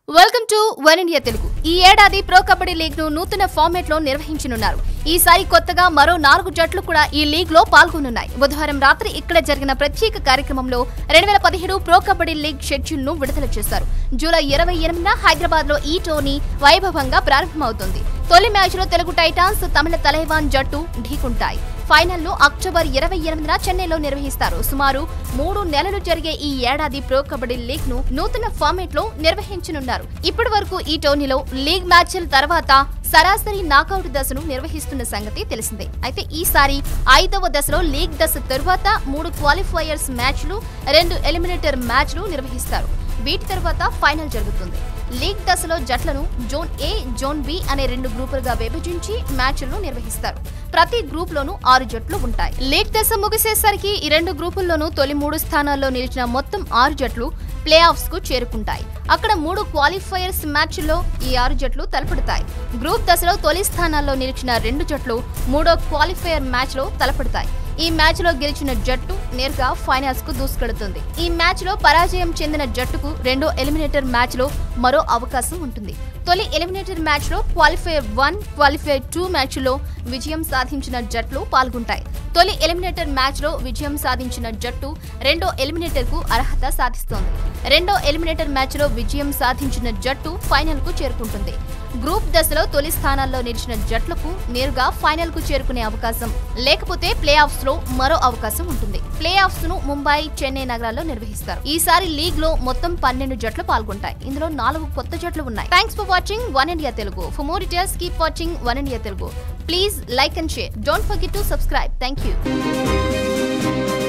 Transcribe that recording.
welcome to One India Telugu ఈ ఏడాది pro kabaddi league ను నూతన ఫార్మాట్ లో నిర్వహించనున్నారు ఈసారి కొత్తగా మరో నాలుగు జట్లు కూడా ఈ లీగ్ లో పాల్గొనున్నాయి బుధవారం రాత్రి ఇక్కడ జరిగిన ప్రత్యేక కార్యక్రమంలో రెండు వేల పదిహేడు ప్రో కబడ్డీ లీగ్ షెడ్యూల్ ను విడుదల చేశారు జూలై ఇరవై ఎనిమిదిన హైదరాబాద్ లో ఈ టోర్నీ వైభవంగా ప్రారంభమవుతుంది తొలి మ్యాచ్ లో తెలుగు టైటాన్స్ తమిళ తలైవాన్ జట్టు ఢీకుంటాయి ఫైనల్ ను అక్టోబర్ ఇరవై ఎనిమిదిన చెన్నైలో నిర్వహిస్తారు సుమారు మూడు నెలలు జరిగే ఈ ఏడాది ప్రో కబడ్డీ లీగ్ ను నూతన ఫార్మేట్ లో నిర్వహించనున్నారు ఇప్పటి వరకు ఈ టోర్నీలో లీగ్ మ్యాచ్ల తర్వాత సరాసరి నాకౌట్ దశను నిర్వహిస్తున్న సంగతి తెలిసిందే అయితే ఈసారి ఐదవ దశలో లీగ్ దశ తరువాత మూడు క్వాలిఫైయర్స్ మ్యాచ్లు రెండు ఎలిమినేటర్ మ్యాచ్లు నిర్వహిస్తారు వీటి తర్వాత ఫైనల్ జరుగుతుంది లీగ్ దశలో జట్లను జోన్ ఏ జోన్ బి అనే రెండు గ్రూపులుగా విభజించి మ్యాచ్లను నిర్వహిస్తారు ప్రతి గ్రూప్ లోనూ ఆరు జట్లు ఉంటాయి లీగ్ దశ ముగిసేసరికి ఈ రెండు గ్రూపుల్లోనూ తొలి మూడు స్థానాల్లో నిలిచిన మొత్తం ఆరు జట్లు ప్లే ఆఫ్స్ కు చేరుకుంటాయి అక్కడ మూడు క్వాలిఫైయర్స్ మ్యాచ్ల్లో ఈ ఆరు జట్లు తలపడతాయి గ్రూప్ దశలో తొలి స్థానాల్లో నిలిచిన రెండు జట్లు మూడో క్వాలిఫైయర్ మ్యాచ్ లో తలపడతాయి ఈ మ్యాచ్ లో గెలిచిన జట్టు నేరుగా ఫైనల్స్ కు దూసుకెడుతుంది ఈ మ్యాచ్ లో పరాజయం చెందిన జట్టుకు రెండో ఎలిమినేటర్ మ్యాచ్ లో మరో అవకాశం ఉంటుంది తొలి ఎలిమినేటర్ మ్యాచ్ లో qualifier one qualifier two match లో విజయం సాధించిన జట్లు పాల్గొంటాయి తొలి ఎలిమినేటర్ మ్యాచ్ లో విజయం సాధించిన జట్టు రెండో ఎలిమినేటర్ కు అర్హత సాధిస్తోంది రెండో ఎలిమినేటర్ మ్యాచ్ లో విజయం సాధించిన జట్టు ఫైనల్ కు చేరుకుంటుంది గ్రూప్ దశలో తొలి స్థానాల్లో నిలిచిన జట్లకు నేరుగా ఫైనల్ కు చేరుకునే అవకాశం లేకపోతే ప్లే ఆఫ్స్ లో మరో అవకాశం ఉంటుంది ప్లే ఆఫ్స్ ను ముంబై చెన్నై నగరాల్లో నిర్వహిస్తారు ఈసారి లీగ్ లో మొత్తం పన్నెండు జట్లు పాల్గొంటాయి ఇందులో నాలుగు కొత్త జట్లు ఉన్నాయి thanks for watching One India Telugu for more details keep watching One India Telugu please like and share don't forget to subscribe thank you